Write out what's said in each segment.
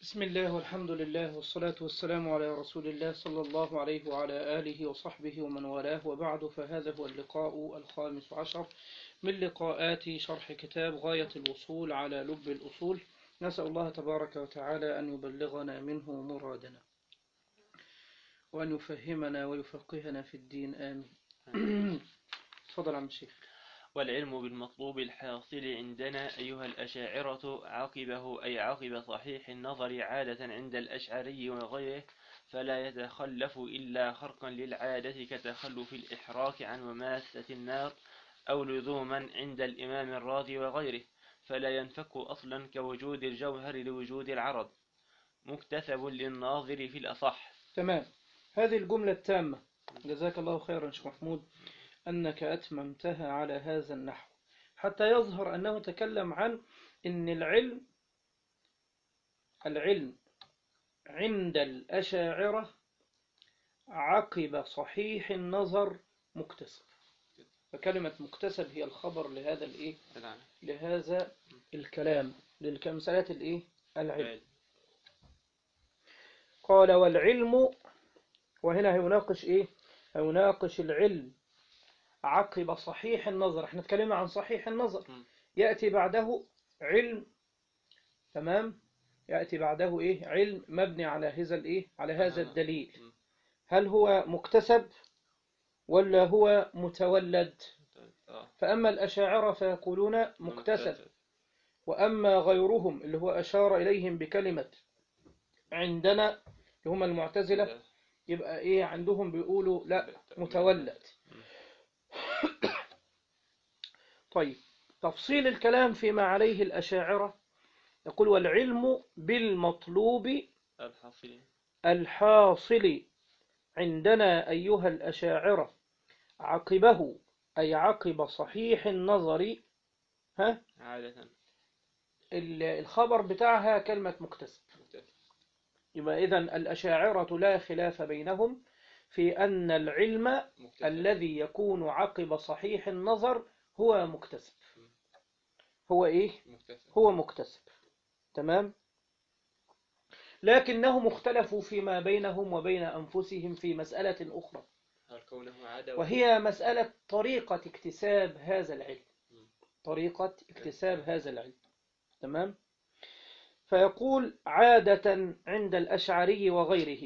بسم الله والحمد لله والصلاة والسلام على رسول الله صلى الله عليه وعلى آله وصحبه ومن والاه وبعد فهذا هو اللقاء الخامس عشر من لقاءات شرح كتاب غاية الوصول على لب الأصول نسأل الله تبارك وتعالى أن يبلغنا منه مرادنا وأن يفهمنا ويفقهنا في الدين آمين تفضل عم الشيخ والعلم بالمطلوب الحاصل عندنا أيها الأشاعرة عقبه أي عقب صحيح النظر عادة عند الأشعري وغيره فلا يتخلف إلا خرقا للعادة كتخلف الإحراك عن مماسة النار أو لزوما عند الإمام الراضي وغيره فلا ينفك أصلا كوجود الجوهر لوجود العرض مكتسب للناظر في الأصح تمام هذه الجملة التامة جزاك الله خيرا شيخ محمود أنك أتممتها على هذا النحو حتى يظهر أنه تكلم عن أن العلم العلم عند الأشاعرة عقب صحيح النظر مكتسب فكلمة مكتسب هي الخبر لهذا الإيه لهذا الكلام للكمسلات الإيه العلم قال والعلم وهنا هيناقش إيه هيناقش العلم عقب صحيح النظر احنا اتكلمنا عن صحيح النظر م. يأتي بعده علم تمام يأتي بعده ايه علم مبني على هذا الايه على هذا آه. الدليل م. هل هو مكتسب ولا هو متولد آه. فأما الأشاعرة فيقولون مكتسب وأما غيرهم اللي هو أشار إليهم بكلمة عندنا اللي هم المعتزلة يبقى إيه عندهم بيقولوا لا متولد طيب تفصيل الكلام فيما عليه الأشاعرة يقول والعلم بالمطلوب الحاصل الحاصل عندنا أيها الأشاعرة عقبه أي عقب صحيح النظر ها عادة ال- الخبر بتاعها كلمة مكتسب يبقى إذن الأشاعرة لا خلاف بينهم في أن العلم الذي يكون عقب صحيح النظر هو مكتسب هو إيه؟ هو مكتسب تمام لكنهم اختلفوا فيما بينهم وبين أنفسهم في مسألة أخرى هل كونه عادة وهي مسألة طريقة اكتساب هذا العلم طريقة اكتساب هذا العلم تمام فيقول عادة عند الأشعري وغيره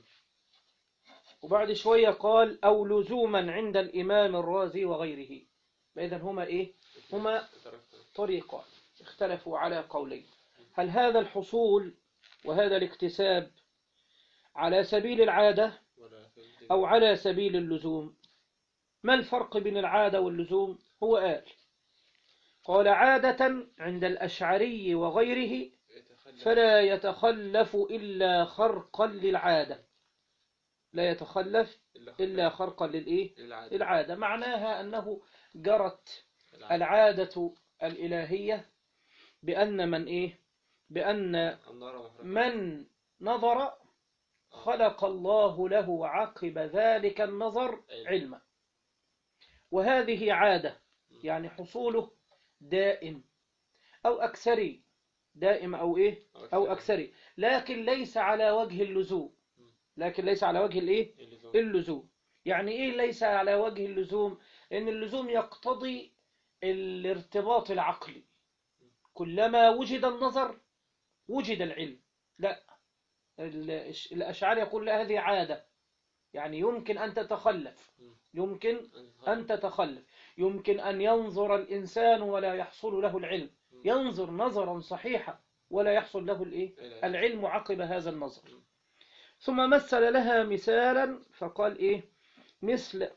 وبعد شوية قال أو لزوما عند الإمام الرازي وغيره إذن هما إيه هما طريقان اختلفوا على قولين هل هذا الحصول وهذا الاكتساب على سبيل العادة أو على سبيل اللزوم ما الفرق بين العادة واللزوم هو قال قال عادة عند الأشعري وغيره فلا يتخلف إلا خرقا للعادة لا يتخلف إلا خرقا للإيه العادة معناها أنه جرت العادة الإلهية بأن من إيه بأن من نظر خلق الله له عقب ذلك النظر علما وهذه عادة يعني حصوله دائم أو أكثري دائم أو إيه أو أكثري لكن ليس على وجه اللزوم لكن ليس على وجه الإيه اللزوم يعني إيه ليس على وجه اللزوم لأن اللزوم يقتضي الارتباط العقلي كلما وجد النظر وجد العلم لا الأش- الأشعار يقول لا هذه عادة يعني يمكن أن تتخلف يمكن أن تتخلف يمكن أن ينظر الإنسان ولا يحصل له العلم ينظر نظرا صحيحا ولا يحصل له الإيه؟ العلم عقب هذا النظر ثم مثل لها مثالا فقال إيه مثل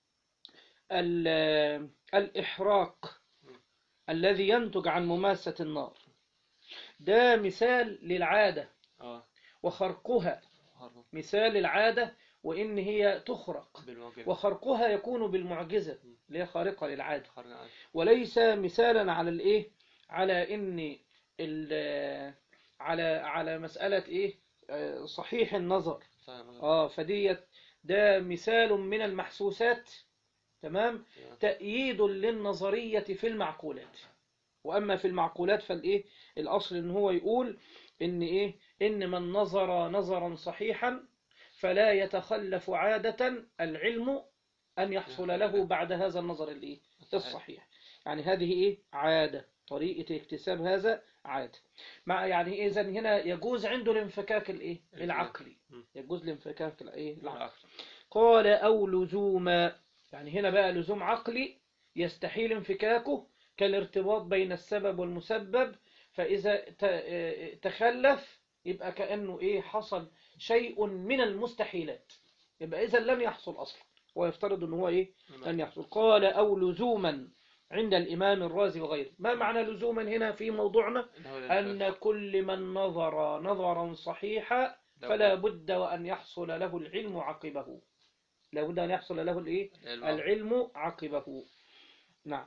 ال- الإحراق الذي ينتج عن مماسة النار ده مثال للعادة اه وخرقها مثال العادة وإن هي تخرق بالموجب وخرقها يكون بالمعجزة اللي هي خارقة للعادة وليس مثالا على الايه على ان ال- على على مسألة ايه آه، صحيح النظر اه فديت ده مثال من المحسوسات تمام تأييد للنظرية في المعقولات وأما في المعقولات فالإيه الأصل إن هو يقول إن إيه إن من نظر نظرا صحيحا فلا يتخلف عادة العلم أن يحصل له بعد هذا النظر الإيه؟ الصحيح يعني هذه إيه؟ عادة طريقة اكتساب هذا عادة مع يعني إذا هنا يجوز عنده الانفكاك الإيه؟ العقلي مم. يجوز الانفكاك الإيه؟ العقلي العقل. قال أو لزوما يعني هنا بقى لزوم عقلي يستحيل انفكاكه كالارتباط بين السبب والمسبب فإذا ت- تخلف يبقى كأنه إيه حصل شيء من المستحيلات يبقى إذا لن يحصل أصلا ويفترض أنه هو إيه لن يحصل قال أو لزوما عند الإمام الرازي وغيره ما معنى لزوما هنا في موضوعنا إنه لا أن كل من نظر نظرا صحيحا ينفع. فلا بد وأن يحصل له العلم عقبه لا بد أن يحصل له الإيه العلم. العلم عقبه نعم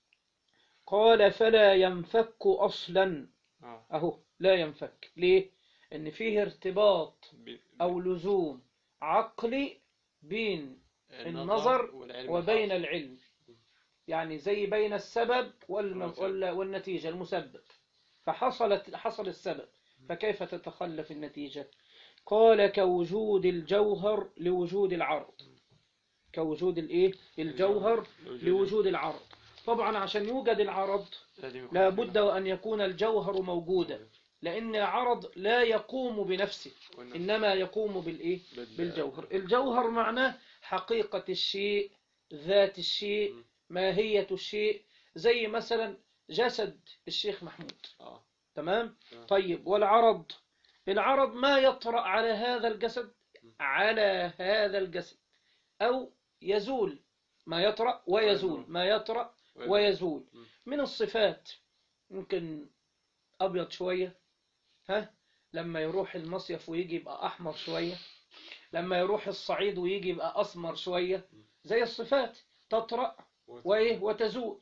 قال فلا ينفك أصلا آه. أهو لا ينفك ليه إن فيه ارتباط ب- أو لزوم عقلي بين النظر والعلم وبين الخاص. العلم يعني زي بين السبب والن- والمسبب. وال- والنتيجة المسبب فحصلت حصل السبب فكيف تتخلف النتيجة قال كوجود الجوهر لوجود العرض كوجود الايه الجوهر لوجود العرض طبعا عشان يوجد العرض لازم يكون لا في بد وأن يكون الجوهر موجودا لأن العرض لا يقوم بنفسه والنفس. إنما يقوم بالإيه بال- بالجوهر الجوهر معناه حقيقة الشيء ذات الشيء م. ماهية الشيء زي مثلا جسد الشيخ محمود آه. تمام تمام. طيب والعرض العرض ما يطرأ على هذا الجسد على هذا الجسد أو يزول ما يطرأ ويزول ويزول. ما يطرأ ويزول من الصفات ممكن أبيض شوية ها لما يروح المصيف ويجي يبقى أحمر شوية لما يروح الصعيد ويجي يبقى أسمر شوية زي الصفات تطرأ وإيه وتزول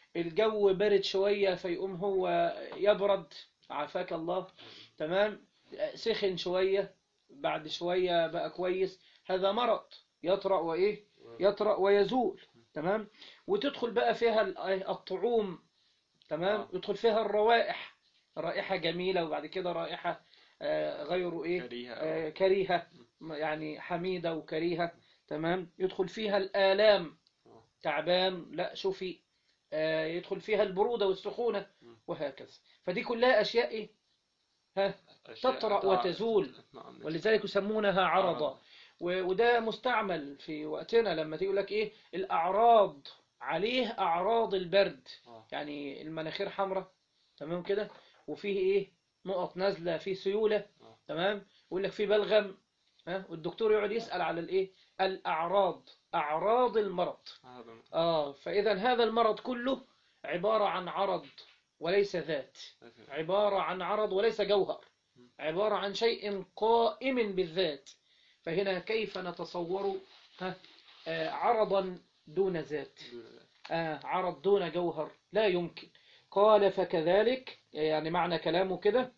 الجو برد شوية فيقوم هو يبرد عافاك الله تمام سخن شوية بعد شوية بقى كويس هذا مرض يطرأ وإيه يطرأ ويزول تمام وتدخل بقى فيها ال- الطعوم تمام آه. يدخل فيها الروائح رائحة جميلة وبعد كده رائحة آه، غير إيه كريهة آه، كريهة يعني حميدة وكريهة تمام يدخل فيها الآلام آه. تعبان لا شفي آه، يدخل فيها البرودة والسخونة وهكذا فدي كلها أشياء إيه؟ ها أشياء تطرأ تع- وتزول. نعم. ولذلك يسمونها عرضا عرضا. و- وده مستعمل في وقتنا لما تيجي يقول لك إيه الأعراض عليه أعراض البرد آه. يعني المناخير حمراء تمام كده وفيه إيه نقط نازلة فيه سيولة آه. تمام يقول لك فيه بلغم ها والدكتور يقعد يسأل على الإيه الأعراض أعراض المرض هذا آه فإذا هذا المرض كله عبارة عن عرض وليس ذات عبارة عن عرض وليس جوهر عبارة عن شيء قائم بالذات فهنا كيف نتصور ها آه عرضا دون ذات آه عرض دون جوهر لا يمكن قال فكذلك يعني معنى كلامه كده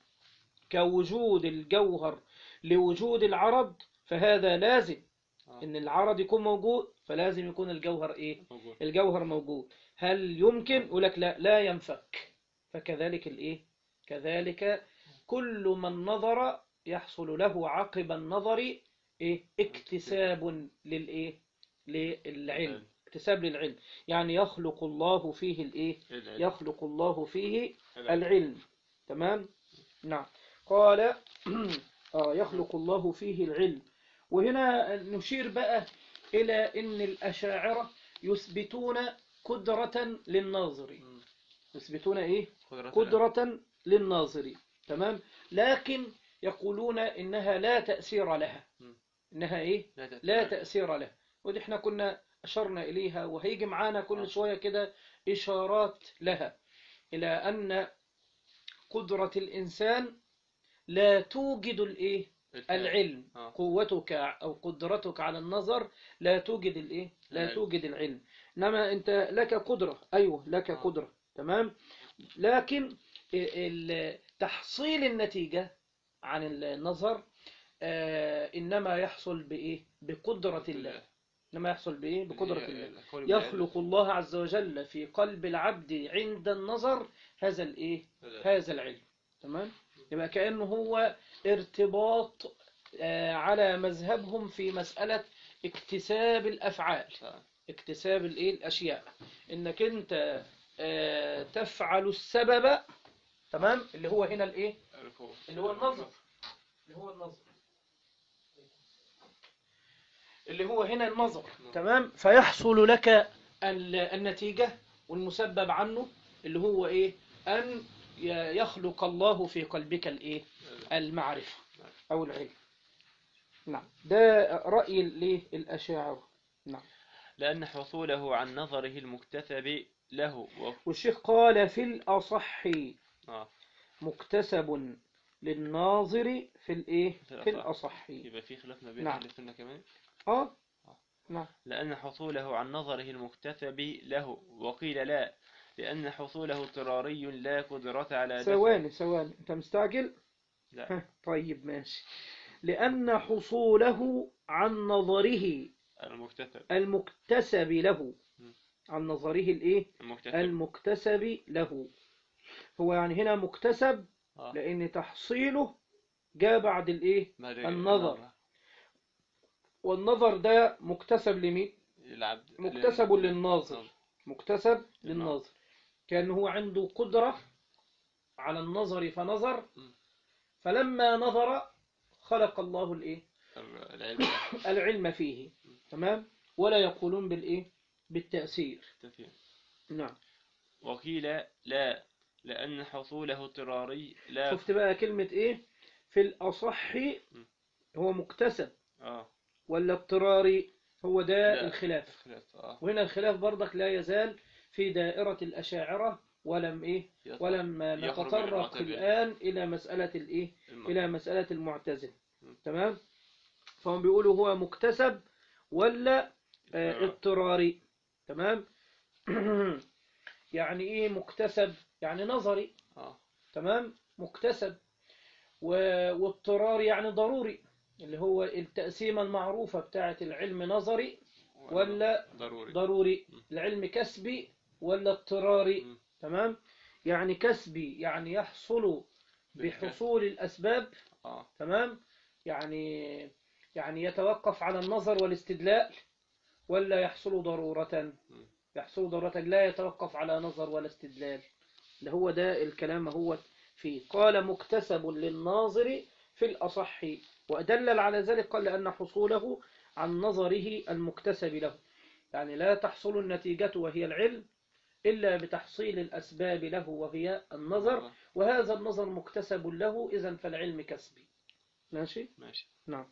كوجود الجوهر لوجود العرض فهذا لازم آه. ان العرض يكون موجود فلازم يكون الجوهر ايه موجود. الجوهر موجود هل يمكن يقول لك لا لا ينفك فكذلك الايه كذلك كل من نظر يحصل له عقب النظر ايه اكتساب للايه للعلم اكتساب للعلم يعني يخلق الله فيه الايه العلم. يخلق الله فيه العلم. العلم تمام نعم قال آه يخلق الله فيه العلم وهنا نشير بقى إلى أن الأشاعرة يثبتون قدرة للناظر مم. يثبتون إيه قدرة قدرة للناظر تمام لكن يقولون إنها لا تأثير لها مم. إنها إيه لا تأثير. لا تأثير لها ودي احنا كنا أشرنا إليها وهيجي معانا آه. كل شوية كده إشارات لها إلى أن قدرة الإنسان لا توجد الإيه العلم آه. قوتك أو قدرتك على النظر لا توجد الإيه لا العلم. توجد العلم إنما أنت لك قدرة أيوه لك آه. قدرة تمام لكن ال- تحصيل النتيجة عن النظر آه، إنما يحصل بإيه بقدرة الله إنما يحصل بإيه بقدرة اللي هي الله القول بالعلم. يخلق الله عز وجل في قلب العبد عند النظر هذا الإيه العلم. هذا العلم تمام يبقى كأنه هو ارتباط آه، على مذهبهم في مسألة اكتساب الأفعال آه. اكتساب الايه الاشياء انك انت آه، تفعل السبب تمام اللي هو هنا الايه الركوع. اللي هو النظر اللي هو النظر اللي هو هنا النظر تمام فيحصل لك ال- النتيجة والمسبب عنه اللي هو ايه ان ي- يخلق الله في قلبك الايه المعرفة او العلم نعم ده رأي للأشاعرة نعم لأن حصوله عن نظره المكتسب له و... والشيخ قال في الأصح آه. مكتسب للناظر في الايه في في الأصح. الأصح يبقى في خلاف ما بين نعم. أهل السنة كمان اه نعم لأن حصوله عن نظره المكتسب له وقيل لا لأن حصوله اضطراري لا قدرة على دفعه. ثواني ثواني انت مستعجل لا ها، طيب ماشي لأن حصوله عن نظره المكتسب المكتسب له م. عن نظره الايه المكتسب المكتسب له هو يعني هنا مكتسب آه. لأن تحصيله جاء بعد الايه بعد النظر. والنظر ده مكتسب لمين العبد مكتسب للناظر نعم. مكتسب للناظر كان هو عنده قدرة على النظر فنظر م. فلما نظر خلق الله الايه العلم العلم فيه تمام ولا يقولون بالايه بالتأثير التفهيم. نعم وقيل لا لأن حصوله اضطراري لا شفت بقى كلمة ايه في الأصح هو مكتسب آه. ولا اضطراري هو ده لا. الخلاف خلاف آه. وهنا الخلاف برضك لا يزال في دائرة الأشاعرة ولم إيه يطلع. ولم يخرج من نتطرق المعتزلة. الآن إلى مسألة الإيه الم- إلى مسألة المعتزلة م. تمام فهم بيقولوا هو مكتسب ولا آه، اضطراري. اضطراري تمام يعني إيه مكتسب يعني نظري آه. تمام مكتسب و- واضطرار يعني ضروري اللي هو التقسيمة المعروفة بتاعة العلم نظري ولا ضروري ضروري العلم كسبي ولا اضطراري م. تمام يعني كسبي يعني يحصل بالكسب. بحصول الأسباب آه. تمام يعني يعني يتوقف على النظر والاستدلال ولا يحصل ضرورة يحصل ضرورة لا يتوقف على نظر ولا استدلال اللي هو ده الكلام هو فيه قال مكتسب للناظر في الأصح وأدلل على ذلك قال لأن حصوله عن نظره المكتسب له يعني لا تحصل النتيجة وهي العلم إلا بتحصيل الأسباب له وهي النظر وهذا النظر مكتسب له إذا فالعلم كسبي ماشي ماشي نعم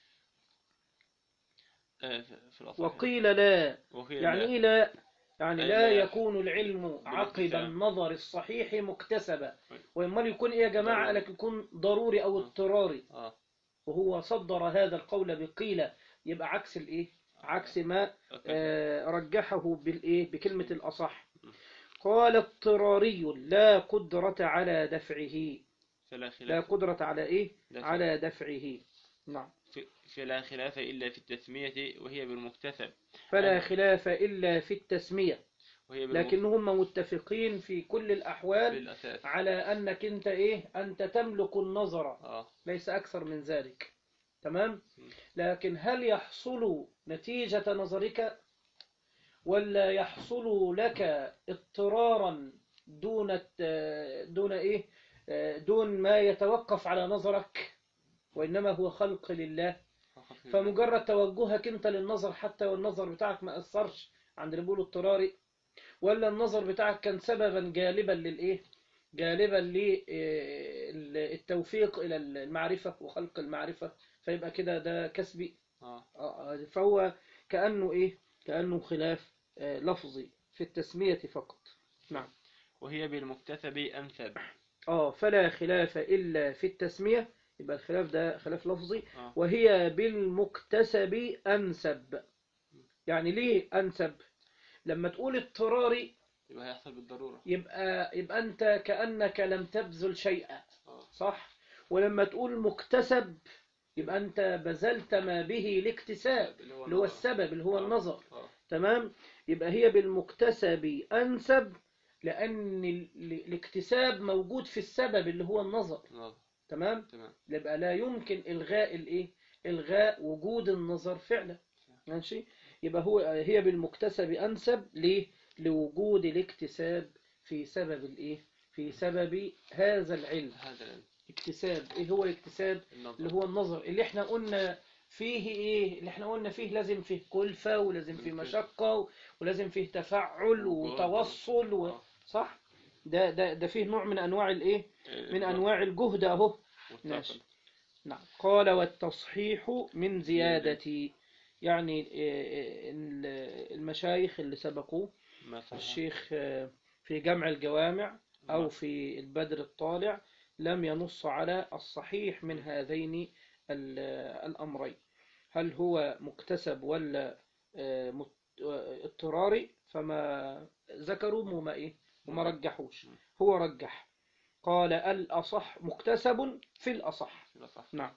آه. في- في الأصح وقيل لا وقيل يعني لا. إيه لا يعني أي لا لا. يكون العلم عقب بالاكتساب. النظر الصحيح مكتسبا أي. وإما يكون إيه يا جماعة ضروري. لك يكون ضروري أو آه. اضطراري آه. وهو صدر هذا القول بقيل يبقى عكس الإيه عكس ما أوكي. آه، رجحه بالإيه بكلمة الأصح قال اضطراري لا قدرة على دفعه فلا لا خلاف قدرة على إيه دفع. على دفعه نعم في- فلا خلاف إلا في التسمية وهي بالمكتسب فلا أنا- خلاف إلا في التسمية وهي بالمك- لكنهم متفقين في كل الأحوال بالأساس على أنك أنت إيه أنت تملك النظر آه. ليس أكثر من ذلك تمام لكن هل يحصل نتيجة نظرك ولا يحصل لك اضطرارا دون الت- دون إيه دون ما يتوقف على نظرك وإنما هو خلق لله فمجرد توجهك انت للنظر حتى والنظر بتاعك ما أثرش عند اللي بيقولوا اضطراري ولا النظر بتاعك كان سببا جالبا للايه جالبا للتوفيق الى المعرفة وخلق المعرفة فيبقى كده ده كسبي آه. آه، فهو كأنه ايه كأنه خلاف آه، لفظي في التسمية فقط نعم وهي بالمكتسب أنسب اه فلا خلاف إلا في التسمية يبقى الخلاف ده خلاف لفظي آه. وهي بالمكتسب أنسب يعني ليه أنسب لما تقول اضطراري يبقى هيحصل بالضرورة يبقى يبقى أنت كأنك لم تبذل شيئا آه. صح ولما تقول مكتسب يبقى أنت بذلت ما به الاكتساب اللي هو النظر. السبب اللي هو آه. النظر آه. تمام يبقى هي بالمكتسب أنسب لأن ال- ال- الاكتساب موجود في السبب اللي هو النظر نظر. تمام تمام يبقى لا يمكن إلغاء الإيه إلغاء وجود النظر فعلا ماشي يبقى هو هي بالمكتسب أنسب ليه لوجود الاكتساب في سبب الإيه في سبب هذا العلم هذا العلم. اكتساب إيه هو الاكتساب النظر اللي هو النظر اللي احنا قلنا فيه ايه اللي احنا قلنا فيه لازم فيه كلفة ولازم فيه مشقة ولازم فيه تفعل وتوصل و... آه. صح ده ده ده فيه نوع من انواع الايه من النظر انواع الجهد اهو والطاقة. ماشي. نعم قال والتصحيح من زيادة يعني آه، آه، المشايخ اللي سبقوه ما صح. الشيخ آه، في جمع الجوامع أو نعم. في البدر الطالع لم ينص على الصحيح من هذين ال- الأمرين هل هو مكتسب ولا آه، مت- آه، اضطراري فما ذكروا وما إيه وما رجحوش هو رجح قال الأصح مكتسب في الأصح لا صح. نعم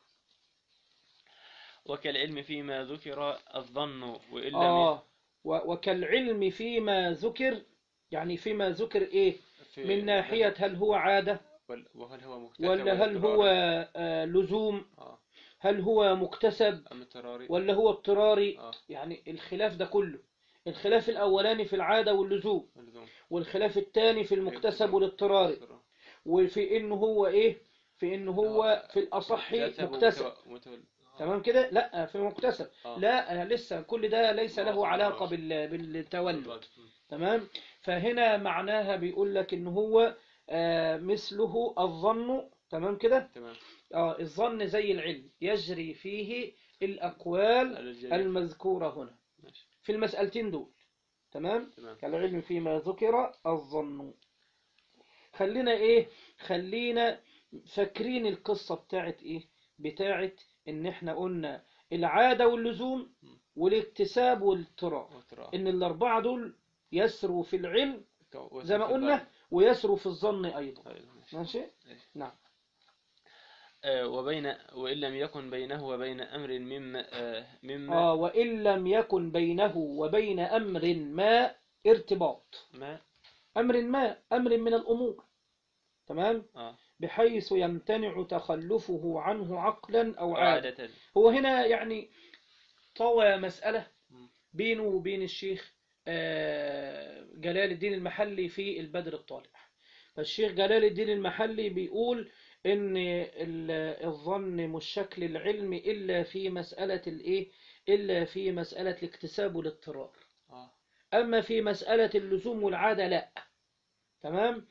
وكالعلم فيما ذكر الظن وإن لم آه و- وكالعلم فيما ذكر يعني فيما ذكر إيه في- من ناحية هل هو عادة وال- وهل هو مكتسب ولا هل اضطراري؟ هو آه، لزوم آه. هل هو مكتسب أم اضطراري ولا هو اضطراري آه. يعني الخلاف ده كله الخلاف الأولاني في العادة واللزوم اللزوم. والخلاف الثاني في المكتسب والاضطراري وفي إنه هو إيه في إنه هو في الأصح مكتسب مكتسب ومتو- متول- تمام كده لا في مكتسب آه. لا لسه كل ده ليس له آه. علاقة بال- بالتولد م. تمام فهنا معناها بيقول لك إن هو آه، مثله الظن تمام كده تمام آه الظن زي العلم يجري فيه الأقوال على الجميع. المذكورة هنا ماشي. في المسألتين دول تمام تمام كالعلم فيما ذكر الظن خلينا ايه خلينا فاكرين القصة بتاعت ايه بتاعت ان احنا قلنا العادة واللزوم والاكتساب والاضطرار واضطرار. ان الاربعة دول يسروا في العلم تو- زي ما وصف قلنا الظن. ويسروا في الظن ايضا أيوة، ماشي. ماشي ماشي. نعم آه، وبين وإن لم يكن بينه وبين أمر مما آه، مما آه وإن لم يكن بينه وبين أمر ما ارتباط ما أمر ما أمر من الأمور تمام آه بحيث يمتنع تخلفه عنه عقلا أو عادة عادة هو هنا يعني طوى مسألة مم. بينه وبين الشيخ آه، جلال الدين المحلي في البدر الطالع فالشيخ جلال الدين المحلي بيقول ان ال- الظن مش شكل العلم الا في مسألة الايه الا في مسألة الاكتساب والاضطرار آه أما في مسألة اللزوم والعادة لا تمام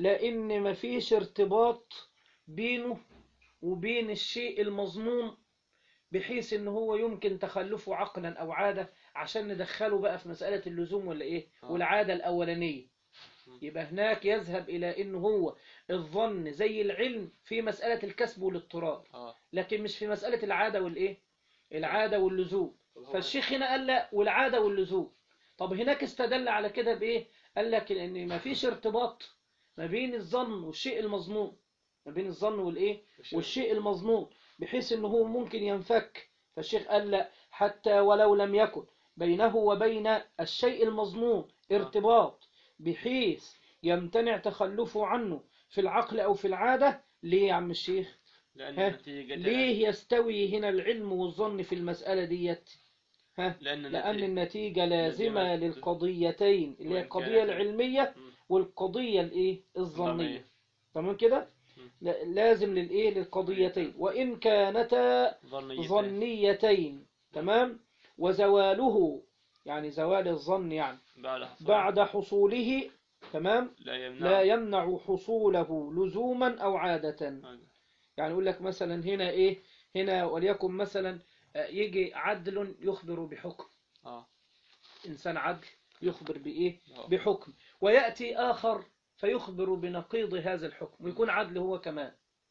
لأن مفيش ارتباط بينه وبين الشيء المظنون بحيث ان هو يمكن تخلفه عقلا او عادة عشان ندخله بقى في مسألة اللزوم ولا ايه آه. والعادة الاولانية يبقى هناك يذهب الى ان هو الظن زي العلم في مسألة الكسب والاضطرار آه لكن مش في مسألة العادة والايه العادة واللزوم طب هو- فالشيخ هنا قال لا والعادة واللزوم طب هناك استدل على كده بإيه قال لك ان ما فيش ارتباط ما بين الظن والشيء المظنون ما بين الظن والايه والشيء المظنون بحيث انه هو ممكن ينفك فالشيخ قال لا حتى ولو لم يكن بينه وبين الشيء المظنون ارتباط بحيث يمتنع تخلفه عنه في العقل او في العادة ليه يا عم الشيخ لأن ها؟ النتيجة ليه يستوي هنا العلم والظن في المسألة ديت ها لأن لأن النتيجة النتيجة لازمة لازمة للقضيتين اللي هي وإن القضية كانت- العلمية مم. والقضية الايه الظنية ظنية. تمام كده مم. لا- لازم للايه للقضيتين وإن كانتا ظنية ظنيتين تمام وزواله يعني زوال الظن يعني بعد حصول بعد حصوله تمام لا يمنع لا يمنع حصوله لزوما أو عادة آه. يعني يقول لك مثلا هنا ايه هنا وليكن مثلا آه، يجي عدل يخبر بحكم آه إنسان عدل يخبر بإيه آه. بحكم ويأتي آخر فيخبر بنقيض هذا الحكم ويكون عدل هو كمان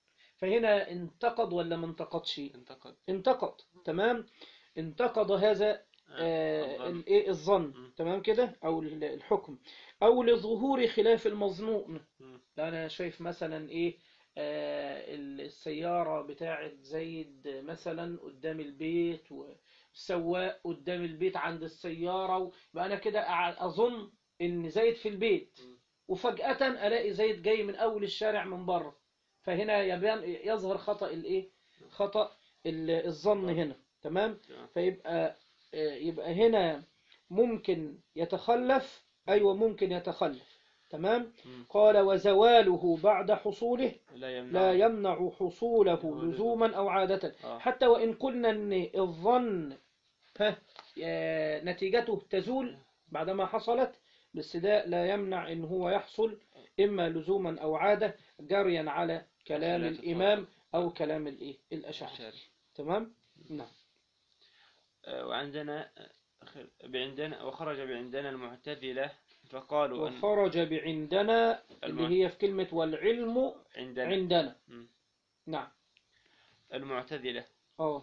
فهنا انتقد ولا ما انتقدش انتقد انتقد تمام انتقد هذا آه، الظن. الايه الظن مم. تمام كده او ال- الحكم او لظهور خلاف المظنون مم. انا شايف مثلا ايه آه، السيارة بتاعت زيد مثلا قدام البيت والسواق قدام البيت عند السيارة يبقى انا كده أع- اظن ان زيد في البيت مم. وفجأة الاقي زيد جاي من اول الشارع من بره فهنا يبان يظهر خطأ الايه خطأ ال- الظن هنا تمام تمام. فيبقى آه، يبقى هنا ممكن يتخلف أيوة ممكن يتخلف تمام مم. قال وزواله بعد حصوله لا يمنع لا يمنع حصوله هو لزوما أو عادة آه. حتى وإن قلنا أن الظن ها آه، نتيجته تزول بعدما حصلت بس ده لا يمنع أن هو يحصل إما لزوما أو عادة جريا على كلام لا الإمام أو كلام الإيه الأشاعرة الشارع. تمام نعم آه، وعندنا آخر- بعندنا وخرج بعندنا المعتزلة فقالوا أن وخرج بعندنا اللي الم- هي في كلمة والعلم عندنا عندنا مم. نعم المعتزلة اه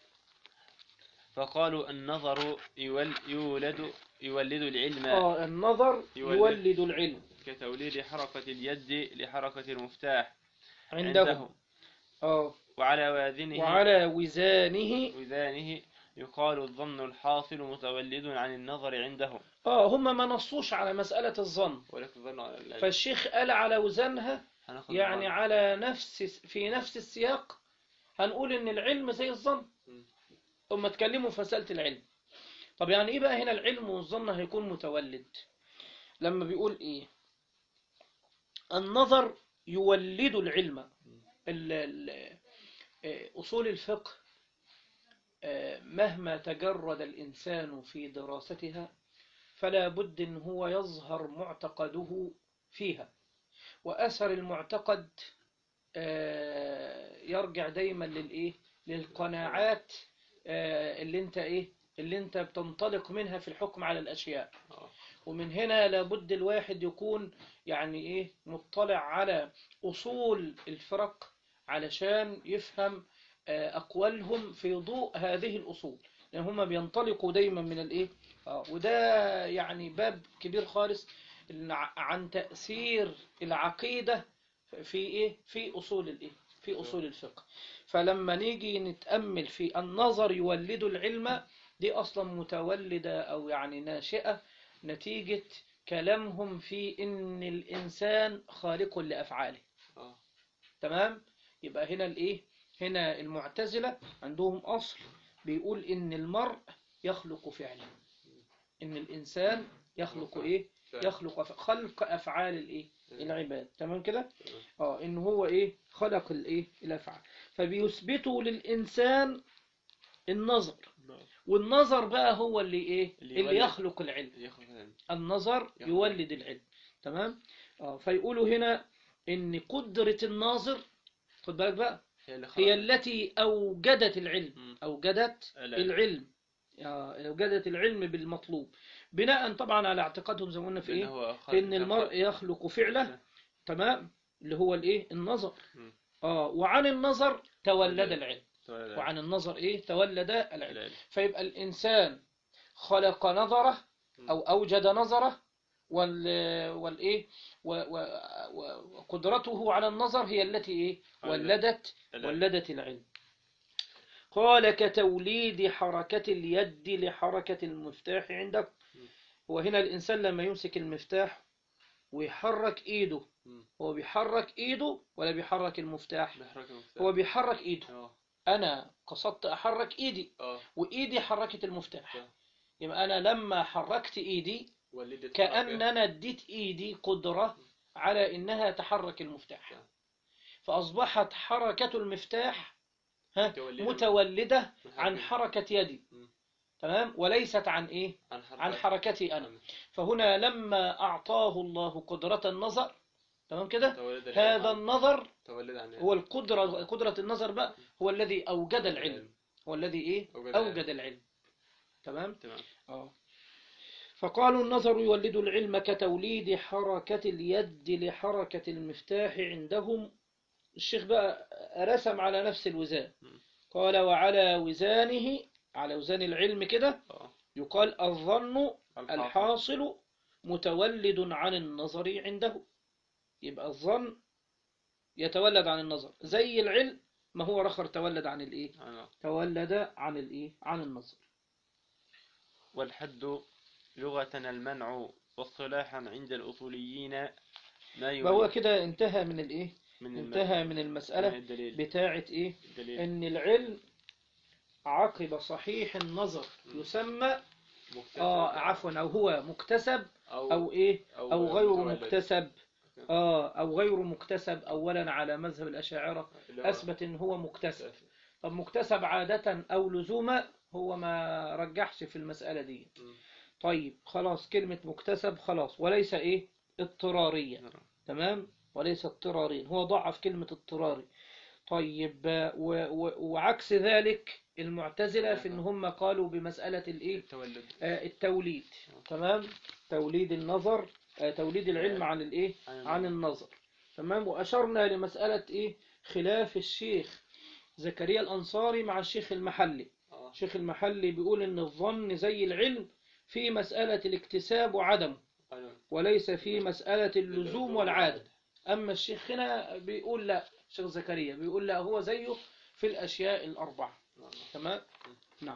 فقالوا النظر يول يولد يولد العلم اه النظر يولد. يولد العلم كتوليد حركة اليد لحركة المفتاح عندهم اه وعلى واذنه وعلى وزانه وذانه يقال الظن الحاصل متولد عن النظر عندهم اه هم ما نصوش على مسألة الظن ولكن الظن على العلم. فالشيخ قال على وزنها هناخد يعني الظن. على نفس في نفس السياق هنقول ان العلم زي الظن م. ثم اتكلموا في مسألة العلم طب يعني ايه بقى هنا العلم والظن هيكون متولد لما بيقول ايه النظر يولد العلم ال- ال- آه، أصول الفقه آه، مهما تجرد الإنسان في دراستها فلا بد أن هو يظهر معتقده فيها وأثر المعتقد آه، يرجع دايما للإيه للقناعات آه، اللي انت ايه اللي انت بتنطلق منها في الحكم على الأشياء آه. ومن هنا لابد الواحد يكون يعني ايه مطلع على أصول الفرق علشان يفهم آه، أقوالهم في ضوء هذه الأصول لأن هم بينطلقوا دايما من الإيه آه، وده يعني باب كبير خالص إن ع- عن تأثير العقيدة في إيه في أصول الإيه في أصول الفقه فلما نيجي نتأمل في النظر يولد العلم دي أصلا متولدة أو يعني ناشئة نتيجة كلامهم في إن الإنسان خالق لأفعاله آه. تمام يبقى هنا الايه هنا المعتزلة عندهم أصل بيقول إن المرء يخلق فعلا إن الإنسان يخلق إيه يخلق أف- خلق أفعال الإيه العباد تمام كده اه إن هو إيه خلق الإيه الأفعال فبيثبتوا للإنسان النظر والنظر بقى هو اللي إيه اللي اللي يولد. يخلق العلم يخلق العلم. النظر يخلق. يولد العلم تمام اه فيقولوا هنا ان قدرة الناظر خد بالك بقى هي اللي هي خلق التي اوجدت العلم مم. اوجدت العلم. العلم آه، اوجدت العلم بالمطلوب بناء طبعا على اعتقادهم زي ما قلنا في لأن ايه هو خلق- ان المرء يخلق فعله تمام اللي هو الايه النظر مم. اه وعن النظر تولد تولد. العلم تولد وعن النظر ايه تولد العلم العلم. فيبقى الإنسان خلق نظره أو أوجد نظره وال والإيه و- و- و- وقدرته على النظر هي التي إيه ولدت العلم. ولدت العلم قال كتوليد حركة اليد لحركة المفتاح عندك وهنا الإنسان لما يمسك المفتاح ويحرك إيده مم. هو بيحرك إيده ولا بيحرك المفتاح بيحرك المفتاح. هو بيحرك إيده آه. أنا قصدت أحرك إيدي آه. وإيدي حركت المفتاح صح. يبقى أنا لما حركت إيدي ولدت حركة. كأن أنا اديت إيدي قدرة على إنها تحرك المفتاح صح. فأصبحت حركة المفتاح ها متولدة. متولدة من عن حركة. حركة يدي مم. تمام وليست عن إيه عن حركة. عن حركتي أنا مم. فهنا لما أعطاه الله قدرة النظر تمام كده تولد العلم هذا عن- النظر تولد عن هو القدرة قدرة النظر بقى هو الذي أوجد العلم هو الذي إيه أوجد أوجد العلم تمام تمام آه. فقالوا النظر يولد العلم كتوليد حركة اليد لحركة المفتاح عندهم الشيخ بقى رسم على نفس الوزان م. قال وعلى وزانه على وزان العلم كده آه. يقال الظن الحاصل. الحاصل متولد عن النظر عنده يبقى الظن يتولد عن النظر زي العلم ما هو رخر تولد عن الايه آه. تولد عن الايه عن النظر والحد لغة المنع واصطلاحا عند الأصوليين ما ما هو يولد كده انتهى من الايه من انتهى الم- من من المسألة الدليل بتاعة إيه الدليل إن العلم عقب صحيح النظر يسمى مكتسب آه عفوا أو هو مكتسب أو أو إيه أو غير متولد. مكتسب آه أو غير مكتسب أولا على مذهب الأشاعرة اللي هو أثبت إن هو مكتسب طب مكتسب عادة أو لزوما هو ما رجحش في المسألة دي مم. طيب خلاص كلمة مكتسب خلاص وليس إيه اضطرارية نعم. تمام وليس اضطراريا هو ضعف كلمة اضطراري طيب آه، و و وعكس ذلك المعتزلة في إن هم قالوا بمسألة الإيه التولد آه، التوليد تمام توليد النظر آه، توليد العلم عن الإيه عن النظر تمام وأشرنا لمسألة إيه خلاف الشيخ زكريا الأنصاري مع الشيخ المحلي آه. الشيخ المحلي بيقول إن الظن زي العلم في مسألة الاكتساب وعدمه أيوة. وليس في مسألة اللزوم والعادة أما الشيخ هنا بيقول لا الشيخ زكريا بيقول لا هو زيه في الأشياء الأربعة نعم. تمام نعم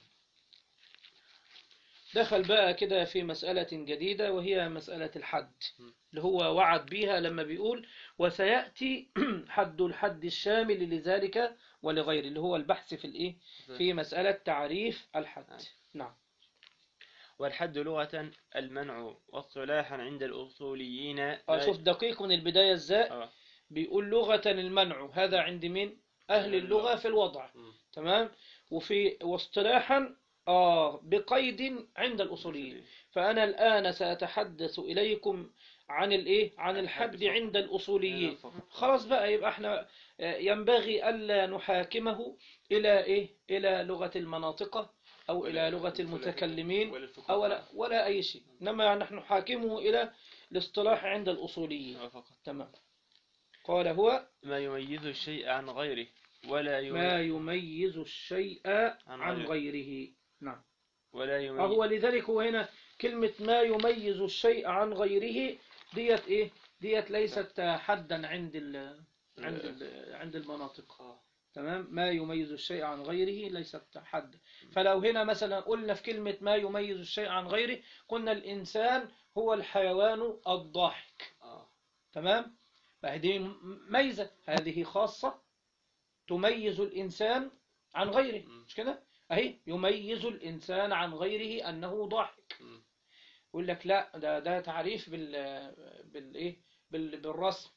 دخل بقى كده في مسألة جديدة وهي مسألة الحد اللي هو وعد بيها لما بيقول وسيأتي حد الحد الشامل لذلك ولغيره اللي هو البحث في الإيه في مسألة تعريف الحد نعم والحد لغة المنع واصطلاحا عند الأصوليين آه، شوف دقيق من البداية ازاي آه. بيقول لغة المنع هذا عند مين أهل اللغة في الوضع مم. تمام وفي واصطلاحا آه بقيد عند الأصوليين فأنا الآن سأتحدث إليكم عن الإيه عن الحد فقط. عند الأصوليين فقط. خلاص بقى يبقى احنا آه، ينبغي ألا نحاكمه إلى إيه إلى لغة المناطق أو إلى لغة المتكلمين ولا الفقهاء. أو لا ولا أي شيء إنما نحن نحاكمه إلى الاصطلاح عند الأصوليين آه، فقط تمام قال هو ما يميز الشيء عن غيره ولا ما يميز يميز الشيء عن عن غيره. غيره نعم ولا يميز هو لذلك هو هنا كلمة ما يميز الشيء عن غيره ديت إيه ديت ليست حدا عند ال عند ال عند المناطق آه. تمام ما يميز الشيء عن غيره ليست حد فلو هنا مثلا قلنا في كلمة ما يميز الشيء عن غيره قلنا الإنسان هو الحيوان الضاحك آه. تمام فهذه ميزة هذه خاصة تميز الإنسان عن غيره مم. مش كده أهي يميز الإنسان عن غيره أنه ضاحك مم. يقول لك لا ده ده تعريف بال بالإيه بال بالرسم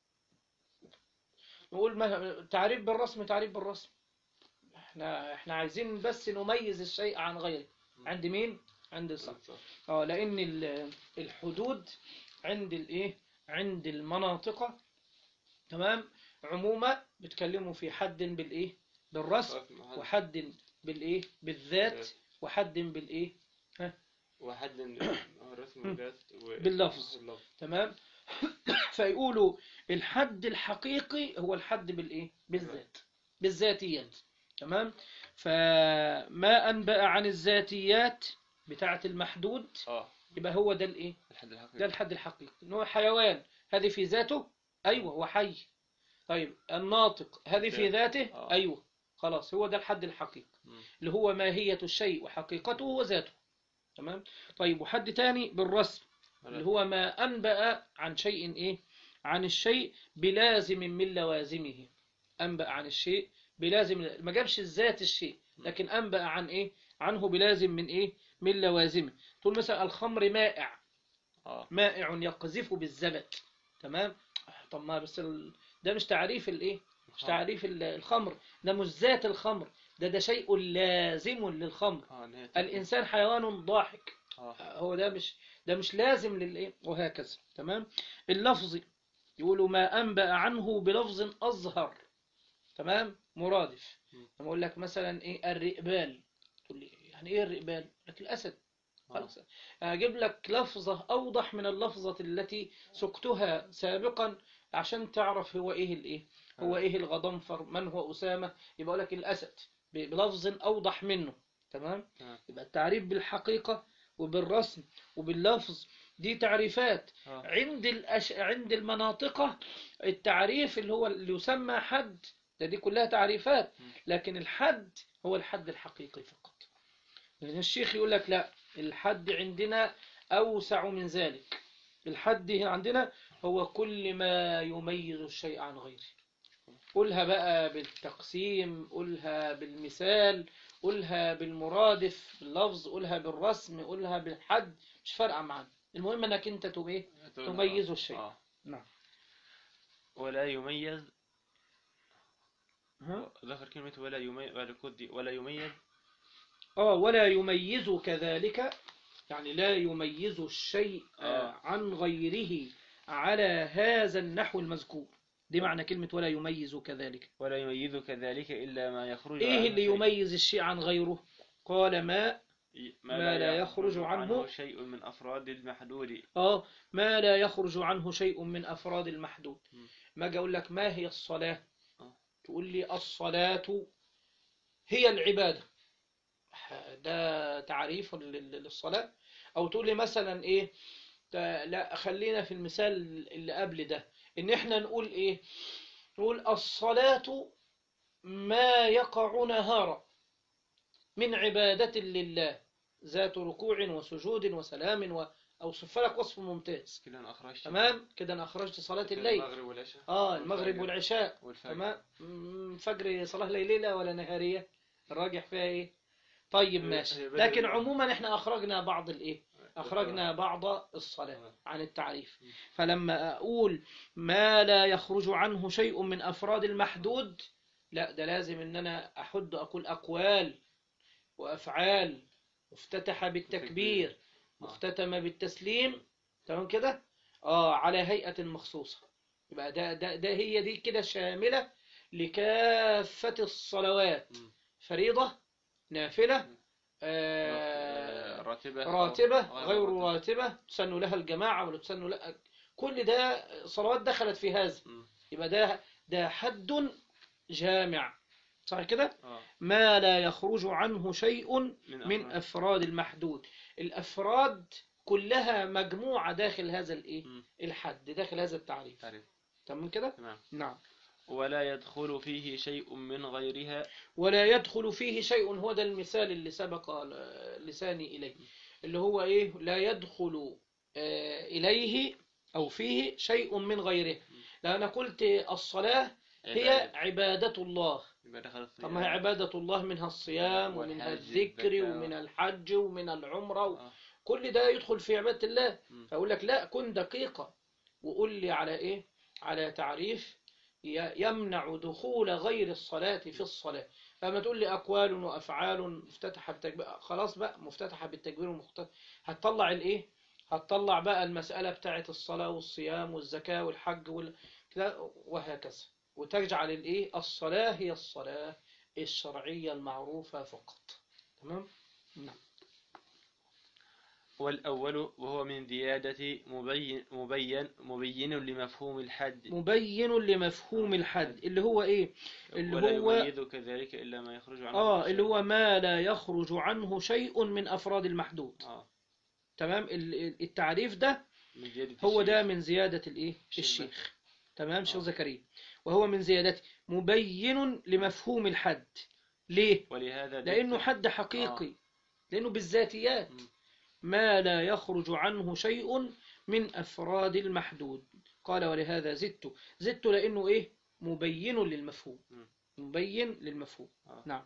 نقول ما تعريف بالرسم تعريف بالرسم احنا احنا عايزين بس نميز الشيء عن غيره عند مين عند الصف صح. اه لان ال- الحدود عند الايه عند المناطق تمام عموما بيتكلموا في حد بالايه بالرسم وحد بالايه بالذات وحد بالايه وحد الرسم والذات و- باللفظ. باللفظ تمام فيقولوا الحد الحقيقي هو الحد بالايه بالذات بالذاتيات تمام فما انبأ عن الذاتيات بتاعه المحدود اه يبقى هو ده الايه الحد الحقيقي ده الحد الحقيقي ان هو حيوان هذه في ذاته ايوه هو حي طيب الناطق هذه في ذاته آه. ايوه خلاص هو ده الحد الحقيقي مم. اللي هو ماهية الشيء وحقيقته وذاته تمام طيب وحد تاني بالرسم اللي هو ما أنبأ عن شيء إيه عن الشيء بلازم من لوازمه أنبأ عن الشيء بلازم ما جابش الذات الشيء لكن أنبأ عن إيه عنه بلازم من إيه من لوازمه تقول مثلا الخمر مائع اه مائع يقذف بالزبد تمام طب ما بس ال... ده مش تعريف الايه مش آه. تعريف ال- الخمر ده مش ذات الخمر ده ده شيء لازم للخمر اه إن هي الانسان حيوان ضاحك اه هو ده مش ده مش لازم للايه وهكذا تمام اللفظي يقولوا ما انبأ عنه بلفظ اظهر تمام مرادف مم. لما اقول لك مثلا ايه الرئبال تقول لي يعني ايه الرئبال لك الاسد خلاص أجيب لك لفظة أوضح من اللفظة التي سقتها سابقا عشان تعرف هو إيه الإيه هو آه. إيه الغضنفر من هو أسامة يبقى أقول لك الأسد ب- بلفظ أوضح منه تمام آه. يبقى التعريف بالحقيقة وبالرسم وباللفظ دي تعريفات آه. عند الأش... عند المناطق التعريف اللي هو اللي يسمى حد ده دي كلها تعريفات م. لكن الحد هو الحد الحقيقي فقط لأن الشيخ يقول لك لا الحد عندنا أوسع من ذلك الحد عندنا هو كل ما يميز الشيء عن غيره قولها بقى بالتقسيم قولها بالمثال قولها بالمرادف باللفظ قولها بالرسم قولها بالحد مش فارقة معانا المهم انك انت تم ايه تميز الشيء آه. نعم ولا يميز ها؟ ذكر كلمة ولا يميز ولا كد- ولا يميز اه ولا يميز كذلك يعني لا يميز الشيء آه. عن غيره على هذا النحو المذكور دي معنى كلمة ولا يميز كذلك ولا يميز كذلك إلا ما يخرج ايه عنه اللي شيء. يميز الشيء عن غيره قال ما ما, ما لا يخرج عنه شيء من أفراد المحدود اه ما لا يخرج عنه شيء من افراد المحدود م. ما اجي اقول لك ما هي الصلاة آه. تقول لي الصلاة هي العبادة ده تعريف لل- للصلاة او تقول لي مثلا ايه تا- لا خلينا في المثال اللي قبل ده ان احنا نقول ايه نقول الصلاة ما يقع نهارا من عبادة لله ذات ركوع وسجود وسلام و... أوصف لك وصف ممتاز كده أنا أخرجت تمام كده أنا أخرجت صلاة كده الليل المغرب والعشاء آه المغرب والفجر. والعشاء والفجر تمام مم، فجر صلاة ليلية ولا نهارية الراجح فيها إيه طيب هي- ماشي هي بدل لكن ال- عموما إحنا أخرجنا بعض الإيه أخرجنا بعض الصلاة عن التعريف فلما أقول ما لا يخرج عنه شيء من أفراد المحدود لا ده لازم إن أنا أحد أقول أقوال وأفعال مفتتحة بالتكبير مختتمة بالتسليم تمام كده آه على هيئة مخصوصة يبقى ده, ده, ده هي دي كده شاملة لكافة الصلوات مم. فريضة نافلة مم. آه راتبة راتبة أو غير راتبة تسن لها الجماعة ولا تسن لها كل ده صلوات دخلت في هذا مم. يبقى ده ده حد جامع صح كده آه. ما لا يخرج عنه شيء من أفراد. أفراد المحدود الأفراد كلها مجموعة داخل هذا الإيه مم. الحد داخل هذا التعريف تعرف. تمام كده تمام نعم ولا يدخل فيه شيء من غيرها ولا يدخل فيه شيء هو ده المثال اللي سبق لساني إليه اللي هو إيه لا يدخل آه، إليه أو فيه شيء من غيره لأن أنا قلت الصلاة هي عبادة. عبادة الله يبقى دخل الصيام. طب ما هي عبادة الله منها الصيام ومنها والحج الذكر والزكاة. ومن الحج ومن العمرة و... آه. كل ده يدخل في عبادة الله مم. فأقول لك لا كن دقيقة وقول لي على إيه على تعريف ي- يمنع دخول غير الصلاة في الصلاة فما تقول لي أقوال وأفعال مفتتحة بالتكبير خلاص بقى مفتتحة بالتكبير ومخت... هتطلع الإيه هتطلع بقى المسألة بتاعة الصلاة والصيام والزكاة والحج وال... كده وهكذا وتجعل الإيه الصلاة هي الصلاة الشرعية المعروفة فقط تمام نعم والأول وهو من زيادة مبين مبين مبين لمفهوم الحد مبين لمفهوم الحد اللي هو ايه اللي ولا هو يميز كذلك إلا ما يخرج عنه اه شيء. اللي هو ما لا يخرج عنه شيء من افراد المحدود آه. تمام ال- ال- التعريف ده من زيادة هو ده الشيء. من زيادة الايه الشيخ الشيخ تمام شيخ آه. زكريا وهو من زيادته مبين لمفهوم الحد ليه ولهذا لانه ذكر- حد حقيقي آه. لانه بالذاتيات مم. ما لا يخرج عنه شيء من أفراد المحدود قال ولهذا زدت زدت لأنه إيه مبين للمفهوم مم. مبين للمفهوم آه. نعم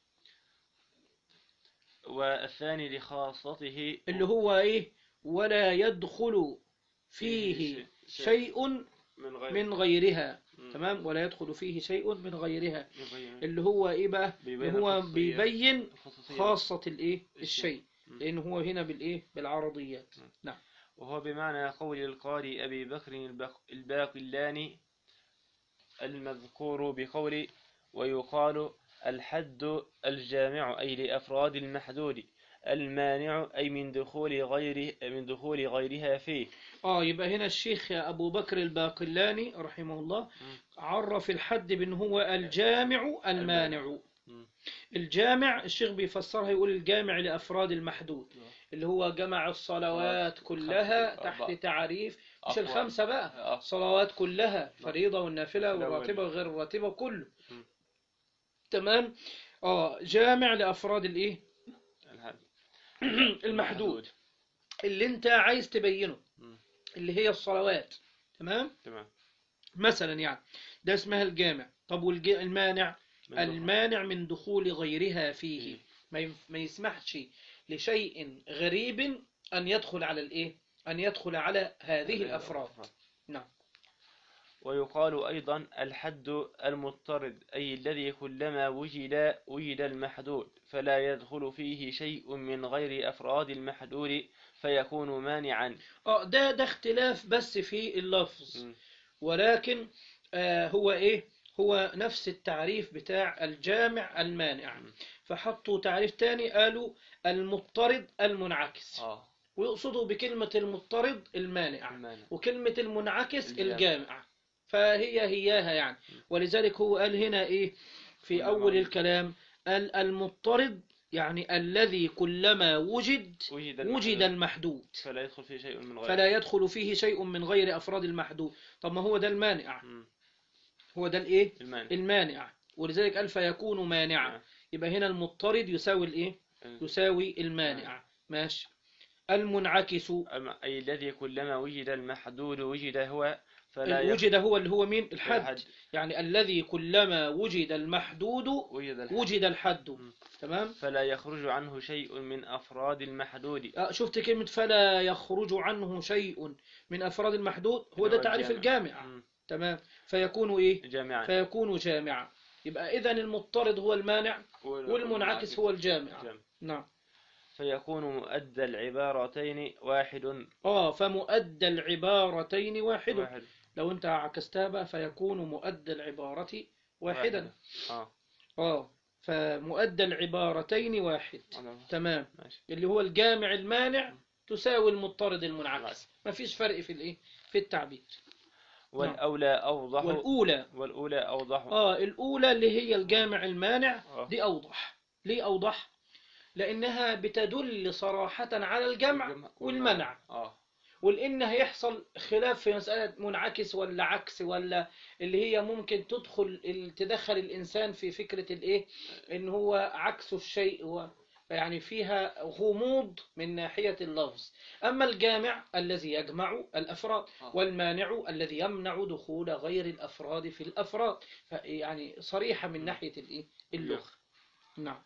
والثاني لخاصته اللي هو إيه ولا يدخل فيه شيء من غير من غيرها مم. تمام ولا يدخل فيه شيء من غيرها يبين- اللي هو إيه بقى بيبين اللي هو الخصوصية. بيبين الخصوصية. خاصة الإيه الشيء. الشيء مم. لأنه هو هنا بالإيه بالعرضيات مم. نعم وهو بمعنى قول القارئ أبي بكر البق- الباقلاني المذكور بقول ويقال الحد الجامع أي لأفراد المحدود المانع أي من دخول غيره من دخول غيرها فيه آه يبقى هنا الشيخ أبو بكر الباقلاني رحمه الله مم. عرف الحد بأن هو الجامع المانع مم. الجامع الشيخ بيفسرها يقول الجامع لأفراد المحدود اللي هو جمع الصلوات خمسة- كلها خمسة- تحت أربعة. تعريف مش أقوال. الخمسة بقى آه. الصلوات كلها فريضة والنافلة النافلة والراتبة وال- وغير الراتبة كله مم. تمام اه جامع لأفراد الايه الحد. المحدود اللي انت عايز تبينه مم. اللي هي الصلوات تمام تمام مثلا يعني ده اسمها الجامع طب والمانع من دخول. المانع من دخول غيرها فيه فيه. ما ينف- ما يسمحش لشيء غريب أن يدخل على الإيه أن يدخل على هذه الأفراد نعم ويقال أيضا الحد المضطرد أي الذي كلما وجد وجد المحدود فلا يدخل فيه شيء من غير أفراد المحدود فيكون مانعا اه ده ده اختلاف بس في اللفظ م. ولكن آه هو ايه هو نفس التعريف بتاع الجامع المانع م. فحطوا تعريف تاني قالوا المضطرد المنعكس آه ويقصدوا بكلمة المضطرد المانع المانع وكلمة المنعكس الجامع. الجامع فهي هياها يعني ولذلك هو قال هنا ايه في كلما اول وجد. الكلام قال المضطرد يعني الذي كلما وجد وجد وجد المحدود المحدود فلا يدخل فيه شيء من غير فلا يدخل فيه شيء من غير أفراد المحدود طب ما هو ده المانع م. هو ده الايه المانع المانع ولذلك قال فيكون مانعا نعم. يبقى هنا المضطرد يساوي الايه يساوي المانع ماشي المنعكس الم- أي الذي كلما وجد المحدود وجد هو فلا يدخل وجد هو اللي هو مين الحد الحد. يعني الذي كلما وجد المحدود وجد الحد وجد الحد م. تمام فلا يخرج عنه شيء من أفراد المحدود آه، شفت كلمة فلا يخرج عنه شيء من أفراد المحدود هو ده هو تعريف الجامع. الجامع م. تمام فيكون إيه جامعا فيكون جامعا يبقى إذا المضطرد هو المانع والمنعكس هو الجامع جامع. نعم فيكون مؤدى العبارتين واحد آه فمؤدى العبارتين واحد واحد لو أنت عكستها بقى فيكون مؤدى العبارة واحدا اه آه فمؤدى العبارتين واحد أنا- تمام ماشي اللي هو الجامع المانع تساوي المضطرد المنعكس ما فيش فرق في الايه في التعبير والأولى أوضح والأولى والأولى أوضح آه الأولى اللي هي الجامع المانع آه. دي أوضح ليه أوضح لأنها بتدل صراحة على الجمع والمنع اه ولأن هيحصل خلاف في مسألة منعكس ولا عكس ولا اللي هي ممكن تدخل ال- تدخل الإنسان في فكرة الإيه إن هو عكس الشيء و يعني فيها غموض من ناحية اللفظ أما الجامع الذي يجمع الأفراد آه. والمانع الذي يمنع دخول غير الأفراد في الأفراد يعني صريحة من ناحية الإيه اللغة نعم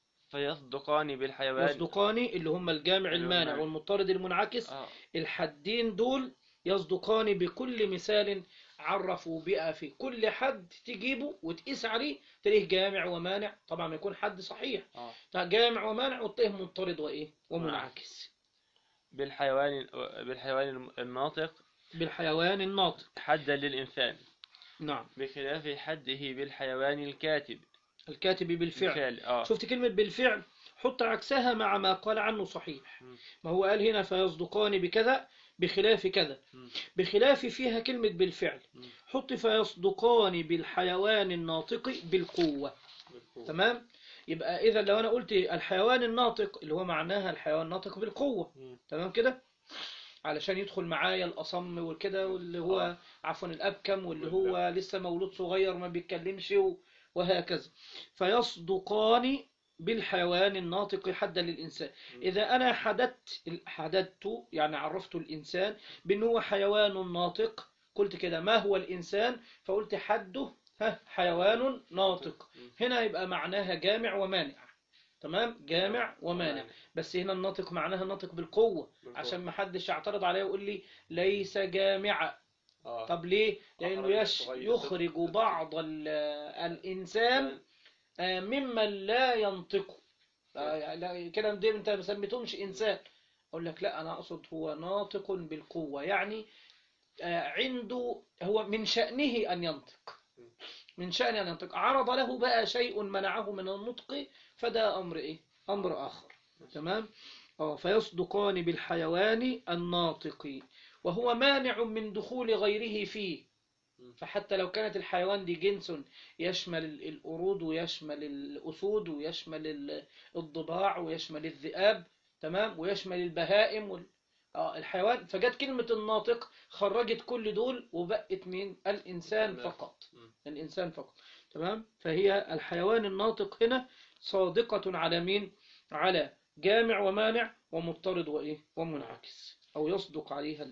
فيصدقان بالحيوان يصدقان اللي هم الجامع المانع المانع. والمضطرد المنعكس آه. الحدين دول يصدقان بكل مثال عرفوا بقى في كل حد تجيبه وتقيس عليه تلاقيه جامع ومانع طبعا ما يكون حد صحيح آه. جامع ومانع وتلاقيه مضطرد وايه ومنعكس بالحيوان بالحيوان الناطق بالحيوان الناطق حدا للإنسان نعم بخلاف حده بالحيوان الكاتب الكاتب بالفعل بالفعل اه شفت كلمة بالفعل حط عكسها مع ما قال عنه صحيح مم. ما هو قال هنا فيصدقان بكذا بخلاف كذا مم. بخلاف فيها كلمة بالفعل مم. حط فيصدقان بالحيوان الناطق بالقوة تمام يبقى إذا لو أنا قلت الحيوان الناطق اللي هو معناها الحيوان الناطق بالقوة مم. تمام كده علشان يدخل معايا الأصم والكده واللي هو آه. عفوا الأبكم واللي والله. هو لسه مولود صغير ما بيتكلمش و- وهكذا فيصدقان بالحيوان الناطق حدا للإنسان مم. إذا أنا حددت حددت يعني عرفت الإنسان بأنه هو حيوان ناطق قلت كده ما هو الإنسان فقلت حده ها حيوان ناطق مم. هنا يبقى معناها جامع ومانع تمام جامع ومانع بس هنا الناطق معناها الناطق بالقوة بالقوة. عشان ما حدش يعترض عليه ويقول لي ليس جامعا آه. طب ليه لأنه أخرج يش الصغير. يخرج بعض ال- الإنسان آه، ممن لا ينطق آه، لا، كده دي انت ما سميتهمش انسان اقول لك لا انا اقصد هو ناطق بالقوه يعني آه، عنده هو من شأنه ان ينطق من شأنه ان ينطق عرض له بقى شيء منعه من النطق فده امر ايه امر اخر تمام اه فيصدقان بالحيوان الناطق وهو مانع من دخول غيره فيه فحتى لو كانت الحيوان دي جنس يشمل ال- القرود ويشمل الأسود ويشمل ال- الضباع ويشمل الذئاب تمام ويشمل البهائم وال... آه الحيوان فجت كلمة الناطق خرجت كل دول وبقت من الإنسان تمام. فقط مم. الإنسان فقط تمام فهي الحيوان الناطق هنا صادقة على مين على جامع ومانع ومضطرد وإيه ومنعكس أو يصدق عليها الإيه